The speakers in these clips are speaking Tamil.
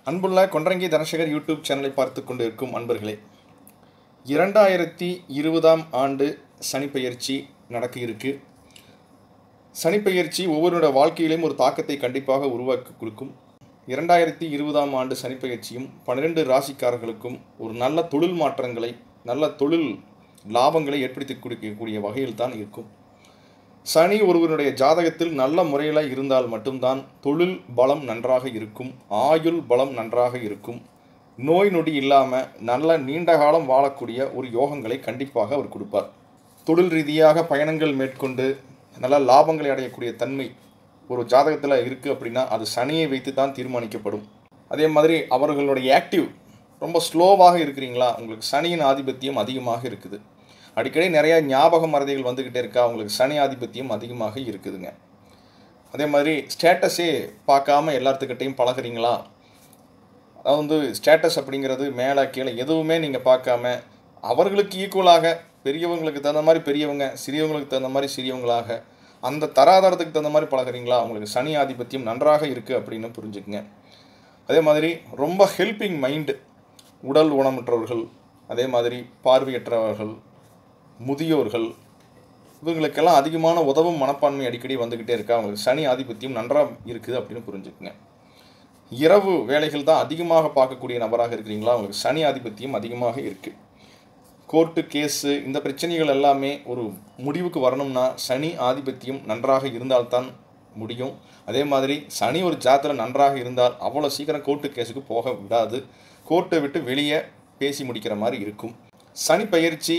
அன்புள்ள கொன்றங்கி தனசேகர் யூடியூப் சேனலை பார்த்து கொண்டு இருக்கும் அன்பர்களே இரண்டாயிரத்தி இருபதாம் ஆண்டு சனிப்பெயர்ச்சி நடக்க இருக்கு சனிப்பெயர்ச்சி ஒவ்வொருடைய வாழ்க்கையிலும் ஒரு தாக்கத்தை கண்டிப்பாக உருவாக்கி கொடுக்கும் இரண்டாயிரத்தி இருபதாம் ஆண்டு சனிப்பெயர்ச்சியும் பன்னிரெண்டு ராசிக்காரர்களுக்கும் ஒரு நல்ல தொழில் மாற்றங்களை நல்ல தொழில் லாபங்களை ஏற்படுத்தி கொடுக்கக்கூடிய வகையில் தான் இருக்கும் சனி ஒருவருடைய ஜாதகத்தில் நல்ல முறையில் இருந்தால் மட்டும்தான் தொழில் பலம் நன்றாக இருக்கும் ஆயுள் பலம் நன்றாக இருக்கும் நோய் நொடி இல்லாமல் நல்ல நீண்ட காலம் வாழக்கூடிய ஒரு யோகங்களை கண்டிப்பாக அவர் கொடுப்பார் தொழில் ரீதியாக பயணங்கள் மேற்கொண்டு நல்ல லாபங்களை அடையக்கூடிய தன்மை ஒரு ஜாதகத்தில் இருக்குது அப்படின்னா அது சனியை வைத்து தான் தீர்மானிக்கப்படும் அதே மாதிரி அவர்களுடைய ஆக்டிவ் ரொம்ப ஸ்லோவாக இருக்கிறீங்களா உங்களுக்கு சனியின் ஆதிபத்தியம் அதிகமாக இருக்குது அடிக்கடி நிறையா ஞாபக மறதிகள் வந்துக்கிட்டே இருக்கா உங்களுக்கு சனி ஆதிபத்தியம் அதிகமாக இருக்குதுங்க அதே மாதிரி ஸ்டேட்டஸே பார்க்காம எல்லாத்துக்கிட்டையும் பழகுறீங்களா அதாவது வந்து ஸ்டேட்டஸ் அப்படிங்கிறது மேலே கீழே எதுவுமே நீங்கள் பார்க்காம அவர்களுக்கு ஈக்குவலாக பெரியவங்களுக்கு தகுந்த மாதிரி பெரியவங்க சிறியவங்களுக்கு தகுந்த மாதிரி சிறியவங்களாக அந்த தராதரத்துக்கு தகுந்த மாதிரி பழகுறீங்களா உங்களுக்கு சனி ஆதிபத்தியம் நன்றாக இருக்குது அப்படின்னு புரிஞ்சுக்குங்க அதே மாதிரி ரொம்ப ஹெல்பிங் மைண்டு உடல் ஊனமுற்றவர்கள் அதே மாதிரி பார்வையற்றவர்கள் முதியோர்கள் இவங்களுக்கெல்லாம் அதிகமான உதவும் மனப்பான்மை அடிக்கடி வந்துக்கிட்டே இருக்கா அவங்களுக்கு சனி ஆதிபத்தியம் நன்றாக இருக்குது அப்படின்னு புரிஞ்சுக்குங்க இரவு வேலைகள் தான் அதிகமாக பார்க்கக்கூடிய நபராக இருக்கிறீங்களா அவங்களுக்கு சனி ஆதிபத்தியம் அதிகமாக இருக்குது கோர்ட்டு கேஸு இந்த பிரச்சனைகள் எல்லாமே ஒரு முடிவுக்கு வரணும்னா சனி ஆதிபத்தியம் நன்றாக இருந்தால்தான் முடியும் அதே மாதிரி சனி ஒரு ஜாத்தில் நன்றாக இருந்தால் அவ்வளோ சீக்கிரம் கோர்ட்டு கேஸுக்கு போக விடாது கோர்ட்டை விட்டு வெளியே பேசி முடிக்கிற மாதிரி இருக்கும் சனி பயிற்சி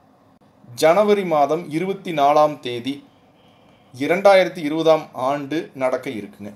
ஜனவரி மாதம் இருபத்தி நாலாம் தேதி இரண்டாயிரத்தி இருபதாம் ஆண்டு நடக்க இருக்குங்க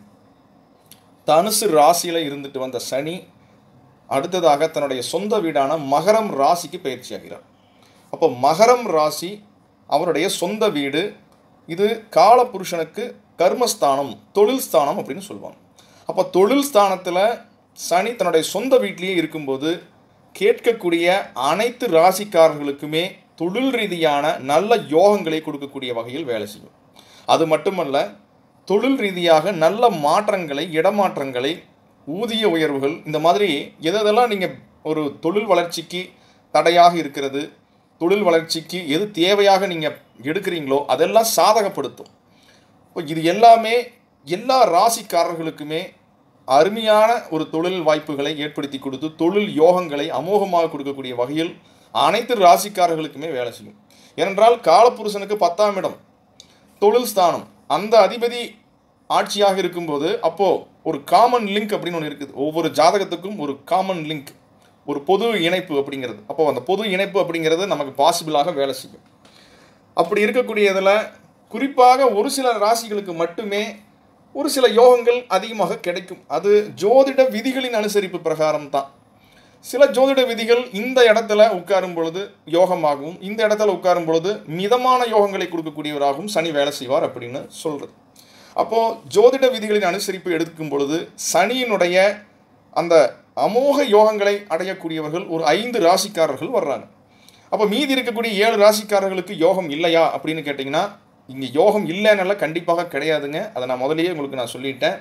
தனுசு ராசியில் இருந்துட்டு வந்த சனி அடுத்ததாக தன்னுடைய சொந்த வீடான மகரம் ராசிக்கு பயிற்சி ஆகிறார் அப்போ மகரம் ராசி அவருடைய சொந்த வீடு இது காலபுருஷனுக்கு கர்மஸ்தானம் தொழில் ஸ்தானம் அப்படின்னு சொல்லுவாங்க அப்போ தொழில் ஸ்தானத்தில் சனி தன்னுடைய சொந்த வீட்டிலேயே இருக்கும்போது கேட்கக்கூடிய அனைத்து ராசிக்காரர்களுக்குமே தொழில் ரீதியான நல்ல யோகங்களை கொடுக்கக்கூடிய வகையில் வேலை செய்யும் அது மட்டுமல்ல தொழில் ரீதியாக நல்ல மாற்றங்களை இடமாற்றங்களை ஊதிய உயர்வுகள் இந்த மாதிரி எதெல்லாம் நீங்கள் ஒரு தொழில் வளர்ச்சிக்கு தடையாக இருக்கிறது தொழில் வளர்ச்சிக்கு எது தேவையாக நீங்கள் எடுக்கிறீங்களோ அதெல்லாம் சாதகப்படுத்தும் இப்போ இது எல்லாமே எல்லா ராசிக்காரர்களுக்குமே அருமையான ஒரு தொழில் வாய்ப்புகளை ஏற்படுத்தி கொடுத்து தொழில் யோகங்களை அமோகமாக கொடுக்கக்கூடிய வகையில் அனைத்து ராசிக்காரர்களுக்குமே வேலை செய்யும் ஏனென்றால் காலப்புருஷனுக்கு பத்தாம் இடம் தொழில் ஸ்தானம் அந்த அதிபதி ஆட்சியாக இருக்கும்போது அப்போது ஒரு காமன் லிங்க் அப்படின்னு ஒன்று இருக்குது ஒவ்வொரு ஜாதகத்துக்கும் ஒரு காமன் லிங்க் ஒரு பொது இணைப்பு அப்படிங்கிறது அப்போது அந்த பொது இணைப்பு அப்படிங்கிறது நமக்கு பாசிபிளாக வேலை செய்யும் அப்படி இருக்கக்கூடியதில் குறிப்பாக ஒரு சில ராசிகளுக்கு மட்டுமே ஒரு சில யோகங்கள் அதிகமாக கிடைக்கும் அது ஜோதிட விதிகளின் அனுசரிப்பு பிரகாரம் தான் சில ஜோதிட விதிகள் இந்த இடத்துல உட்காரும் பொழுது யோகமாகவும் இந்த இடத்துல உட்காரும் பொழுது மிதமான யோகங்களை கொடுக்கக்கூடியவராகவும் சனி வேலை செய்வார் அப்படின்னு சொல்கிறது அப்போது ஜோதிட விதிகளின் அனுசரிப்பு எடுக்கும் பொழுது சனியினுடைய அந்த அமோக யோகங்களை அடையக்கூடியவர்கள் ஒரு ஐந்து ராசிக்காரர்கள் வர்றாங்க அப்போ மீதி இருக்கக்கூடிய ஏழு ராசிக்காரர்களுக்கு யோகம் இல்லையா அப்படின்னு கேட்டிங்கன்னா இங்கே யோகம் இல்லைன்னால கண்டிப்பாக கிடையாதுங்க அதை நான் முதலியே உங்களுக்கு நான் சொல்லிட்டேன்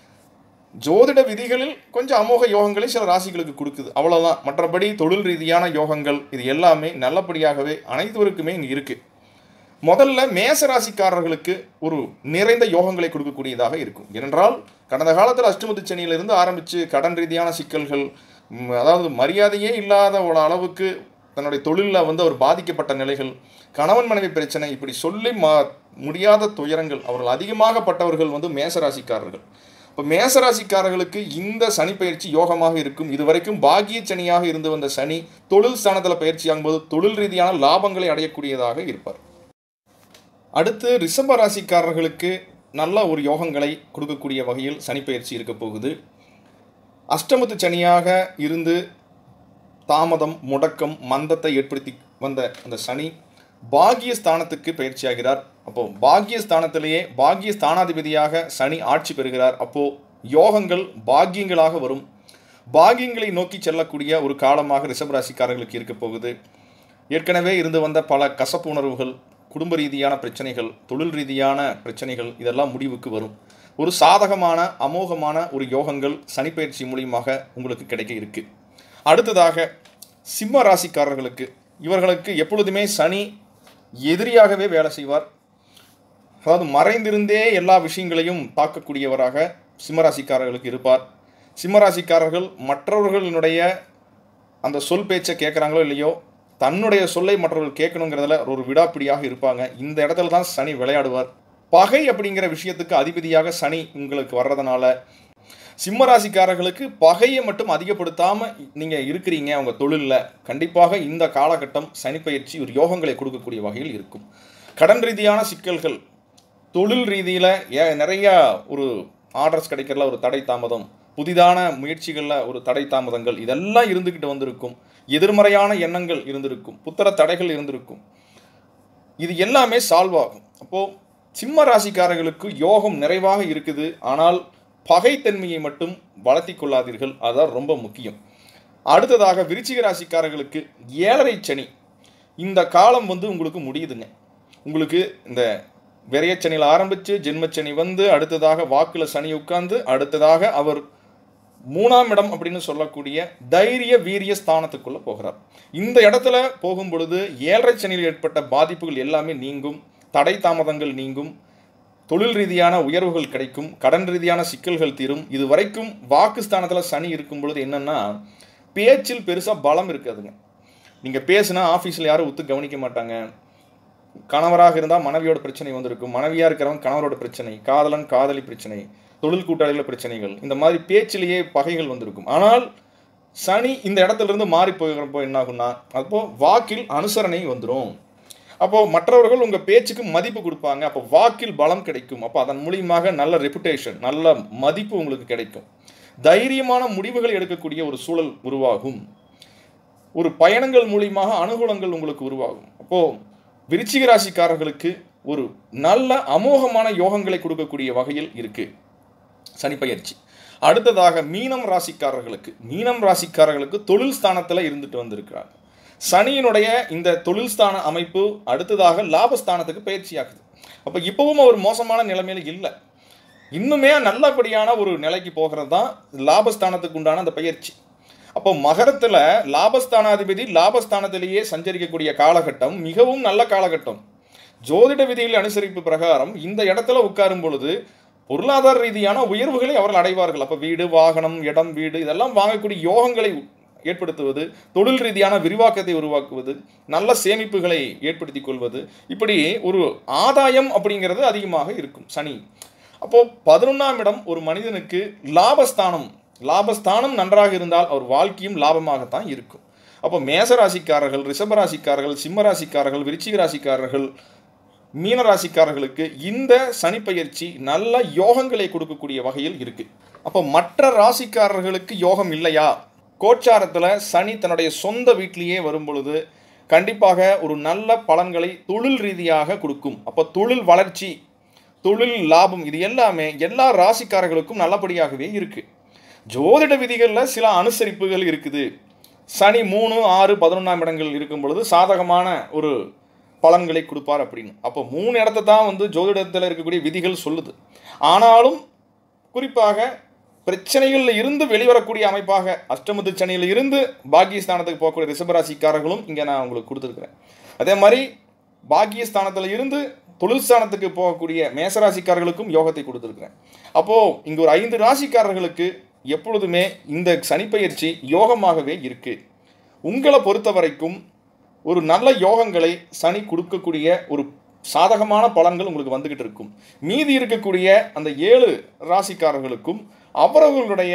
ஜோதிட விதிகளில் கொஞ்சம் அமோக யோகங்களை சில ராசிகளுக்கு கொடுக்குது அவ்வளோதான் மற்றபடி தொழில் ரீதியான யோகங்கள் இது எல்லாமே நல்லபடியாகவே அனைத்துவருக்குமே இங்கே இருக்குது முதல்ல மேச ராசிக்காரர்களுக்கு ஒரு நிறைந்த யோகங்களை கொடுக்கக்கூடியதாக இருக்கும் ஏனென்றால் கடந்த காலத்தில் அஷ்டமத்து சனியிலிருந்து ஆரம்பித்து கடன் ரீதியான சிக்கல்கள் அதாவது மரியாதையே இல்லாத ஒரு அளவுக்கு தன்னுடைய தொழிலில் வந்து அவர் பாதிக்கப்பட்ட நிலைகள் கணவன் மனைவி பிரச்சனை இப்படி சொல்லி மா முடியாத துயரங்கள் அவர்கள் அதிகமாகப்பட்டவர்கள் வந்து மேசராசிக்காரர்கள் இப்போ மேசராசிக்காரர்களுக்கு இந்த சனி பயிற்சி யோகமாக இருக்கும் இதுவரைக்கும் பாகிய சனியாக இருந்து வந்த சனி தொழில் ஸ்தானத்தில் பயிற்சி ஆகும்போது தொழில் ரீதியான லாபங்களை அடையக்கூடியதாக இருப்பார் அடுத்து ரிஷப ராசிக்காரர்களுக்கு நல்ல ஒரு யோகங்களை கொடுக்கக்கூடிய வகையில் சனி பயிற்சி இருக்க போகுது அஷ்டமத்து சனியாக இருந்து தாமதம் முடக்கம் மந்தத்தை ஏற்படுத்தி வந்த அந்த சனி பாகிய ஸ்தானத்துக்கு பயிற்சியாகிறார் அப்போது பாகிய ஸ்தானத்திலேயே பாகிய ஸ்தானாதிபதியாக சனி ஆட்சி பெறுகிறார் அப்போது யோகங்கள் பாக்கியங்களாக வரும் பாகியங்களை நோக்கி செல்லக்கூடிய ஒரு காலமாக ரிஷபராசிக்காரர்களுக்கு இருக்க போகுது ஏற்கனவே இருந்து வந்த பல கசப்பு உணர்வுகள் குடும்ப ரீதியான பிரச்சனைகள் தொழில் ரீதியான பிரச்சனைகள் இதெல்லாம் முடிவுக்கு வரும் ஒரு சாதகமான அமோகமான ஒரு யோகங்கள் சனிப்பயிற்சி மூலியமாக உங்களுக்கு கிடைக்க இருக்கு அடுத்ததாக சிம்ம ராசிக்காரர்களுக்கு இவர்களுக்கு எப்பொழுதுமே சனி எதிரியாகவே வேலை செய்வார் அதாவது மறைந்திருந்தே எல்லா விஷயங்களையும் தாக்கக்கூடியவராக சிம்மராசிக்காரர்களுக்கு இருப்பார் சிம்மராசிக்காரர்கள் மற்றவர்களினுடைய அந்த சொல் பேச்சை கேட்குறாங்களோ இல்லையோ தன்னுடைய சொல்லை மற்றவர்கள் கேட்கணுங்கிறதுல ஒரு விடாப்பிடியாக இருப்பாங்க இந்த இடத்துல தான் சனி விளையாடுவார் பகை அப்படிங்கிற விஷயத்துக்கு அதிபதியாக சனி உங்களுக்கு வர்றதுனால சிம்மராசிக்காரர்களுக்கு பகையை மட்டும் அதிகப்படுத்தாமல் நீங்கள் இருக்கிறீங்க அவங்க தொழிலில் கண்டிப்பாக இந்த காலகட்டம் சனிப்பயிற்சி ஒரு யோகங்களை கொடுக்கக்கூடிய வகையில் இருக்கும் கடன் ரீதியான சிக்கல்கள் தொழில் ரீதியில் ஏ நிறையா ஒரு ஆர்டர்ஸ் கிடைக்கிறதுல ஒரு தடை தாமதம் புதிதான முயற்சிகளில் ஒரு தடை தாமதங்கள் இதெல்லாம் இருந்துக்கிட்டு வந்திருக்கும் எதிர்மறையான எண்ணங்கள் இருந்திருக்கும் புத்தர தடைகள் இருந்திருக்கும் இது எல்லாமே சால்வ் ஆகும் அப்போது சிம்ம ராசிக்காரர்களுக்கு யோகம் நிறைவாக இருக்குது ஆனால் பகைத்தன்மையை மட்டும் வளர்த்தி கொள்ளாதீர்கள் அதான் ரொம்ப முக்கியம் அடுத்ததாக விருச்சிக ராசிக்காரர்களுக்கு ஏழரை சனி இந்த காலம் வந்து உங்களுக்கு முடியுதுங்க உங்களுக்கு இந்த விரையச்சனியில் ஆரம்பித்து ஜென்மச்சனி வந்து அடுத்ததாக வாக்கில் சனி உட்கார்ந்து அடுத்ததாக அவர் மூணாம் இடம் அப்படின்னு சொல்லக்கூடிய தைரிய வீரிய ஸ்தானத்துக்குள்ள போகிறார் இந்த இடத்துல போகும் பொழுது ஏழரை சனியில் ஏற்பட்ட பாதிப்புகள் எல்லாமே நீங்கும் தடை தாமதங்கள் நீங்கும் தொழில் ரீதியான உயர்வுகள் கிடைக்கும் கடன் ரீதியான சிக்கல்கள் தீரும் இது வரைக்கும் வாக்கு ஸ்தானத்தில் சனி இருக்கும் பொழுது என்னன்னா பேச்சில் பெருசாக பலம் இருக்காதுங்க நீங்கள் பேசுனா ஆஃபீஸில் யாரும் ஒத்து கவனிக்க மாட்டாங்க கணவராக இருந்தால் மனைவியோட பிரச்சனை வந்திருக்கும் மனைவியாக இருக்கிறவங்க கணவரோட பிரச்சனை காதலன் காதலி பிரச்சனை தொழில் கூட்டாளிகள் பிரச்சனைகள் இந்த மாதிரி பேச்சிலேயே பகைகள் வந்திருக்கும் ஆனால் சனி இந்த இடத்துல இருந்து மாறி போகிறப்போ என்ன ஆகும்னா அப்போ வாக்கில் அனுசரணை வந்துடும் அப்போ மற்றவர்கள் உங்கள் பேச்சுக்கு மதிப்பு கொடுப்பாங்க அப்போ வாக்கில் பலம் கிடைக்கும் அப்போ அதன் மூலியமாக நல்ல ரெப்புடேஷன் நல்ல மதிப்பு உங்களுக்கு கிடைக்கும் தைரியமான முடிவுகள் எடுக்கக்கூடிய ஒரு சூழல் உருவாகும் ஒரு பயணங்கள் மூலியமாக அனுகூலங்கள் உங்களுக்கு உருவாகும் அப்போது விருச்சிக ராசிக்காரர்களுக்கு ஒரு நல்ல அமோகமான யோகங்களை கொடுக்கக்கூடிய வகையில் இருக்குது சனிப்பயிற்சி அடுத்ததாக மீனம் ராசிக்காரர்களுக்கு மீனம் ராசிக்காரர்களுக்கு தொழில் ஸ்தானத்தில் இருந்துட்டு வந்திருக்கிறாங்க சனியினுடைய இந்த தொழில் ஸ்தான அமைப்பு அடுத்ததாக லாபஸ்தானத்துக்கு பயிற்சி ஆகுது அப்போ இப்போவும் அவர் மோசமான நிலைமையில இல்லை இன்னுமே நல்லபடியான ஒரு நிலைக்கு போகிறது தான் லாபஸ்தானத்துக்கு உண்டான அந்த பயிற்சி அப்போ மகரத்தில் லாபஸ்தானாதிபதி லாபஸ்தானத்திலேயே சஞ்சரிக்கக்கூடிய காலகட்டம் மிகவும் நல்ல காலகட்டம் ஜோதிட விதிகள் அனுசரிப்பு பிரகாரம் இந்த இடத்துல உட்காரும் பொழுது பொருளாதார ரீதியான உயர்வுகளை அவர்கள் அடைவார்கள் அப்போ வீடு வாகனம் இடம் வீடு இதெல்லாம் வாங்கக்கூடிய யோகங்களை ஏற்படுத்துவது தொழில் ரீதியான விரிவாக்கத்தை உருவாக்குவது நல்ல சேமிப்புகளை ஏற்படுத்தி கொள்வது இப்படி ஒரு ஆதாயம் அப்படிங்கிறது அதிகமாக இருக்கும் சனி அப்போ பதினொன்றாம் இடம் ஒரு மனிதனுக்கு லாபஸ்தானம் லாபஸ்தானம் நன்றாக இருந்தால் அவர் வாழ்க்கையும் லாபமாகத்தான் இருக்கும் அப்போ மேசராசிக்காரர்கள் ரிஷபராசிக்காரர்கள் சிம்மராசிக்காரர்கள் விருச்சிக ராசிக்காரர்கள் மீனராசிக்காரர்களுக்கு இந்த சனிப்பயிற்சி நல்ல யோகங்களை கொடுக்கக்கூடிய வகையில் இருக்கு அப்போ மற்ற ராசிக்காரர்களுக்கு யோகம் இல்லையா கோச்சாரத்தில் சனி தன்னுடைய சொந்த வீட்டிலேயே வரும் பொழுது கண்டிப்பாக ஒரு நல்ல பலன்களை தொழில் ரீதியாக கொடுக்கும் அப்போ தொழில் வளர்ச்சி தொழில் லாபம் இது எல்லாமே எல்லா ராசிக்காரர்களுக்கும் நல்லபடியாகவே இருக்கு ஜோதிட விதிகளில் சில அனுசரிப்புகள் இருக்குது சனி மூணு ஆறு பதினொன்றாம் இடங்கள் இருக்கும் பொழுது சாதகமான ஒரு பலன்களை கொடுப்பார் அப்படின்னு அப்போ மூணு இடத்த தான் வந்து ஜோதிடத்தில் இருக்கக்கூடிய விதிகள் சொல்லுது ஆனாலும் குறிப்பாக பிரச்சனைகளில் இருந்து வெளிவரக்கூடிய அமைப்பாக அஷ்டமத்து சனியில் இருந்து பாக்கியஸ்தானத்துக்கு போகக்கூடிய ரிஷபராசிக்காரர்களும் இங்கே நான் உங்களுக்கு கொடுத்துருக்குறேன் அதே மாதிரி பாக்கியஸ்தானத்தில் இருந்து தொழில் ஸ்தானத்துக்கு போகக்கூடிய மேசராசிக்காரர்களுக்கும் யோகத்தை கொடுத்துருக்குறேன் அப்போது இங்கே ஒரு ஐந்து ராசிக்காரர்களுக்கு எப்பொழுதுமே இந்த சனிப்பயிற்சி யோகமாகவே இருக்குது உங்களை பொறுத்த வரைக்கும் ஒரு நல்ல யோகங்களை சனி கொடுக்கக்கூடிய ஒரு சாதகமான பலன்கள் உங்களுக்கு வந்துக்கிட்டு இருக்கும் மீதி இருக்கக்கூடிய அந்த ஏழு ராசிக்காரர்களுக்கும் அவரவர்களுடைய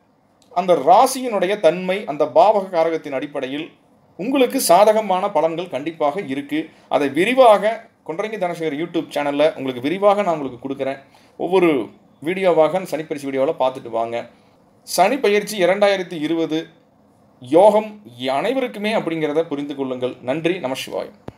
அந்த ராசியினுடைய தன்மை அந்த பாவக காரகத்தின் அடிப்படையில் உங்களுக்கு சாதகமான பலன்கள் கண்டிப்பாக இருக்குது அதை விரிவாக கொன்றங்கி தனசேகர் யூடியூப் சேனலில் உங்களுக்கு விரிவாக நான் உங்களுக்கு கொடுக்குறேன் ஒவ்வொரு வீடியோவாக சனிப்பயிற்சி வீடியோவில் பார்த்துட்டு வாங்க சனி பயிற்சி இரண்டாயிரத்தி இருபது யோகம் அனைவருக்குமே அப்படிங்கிறத புரிந்து கொள்ளுங்கள் நன்றி நமசிவாயம்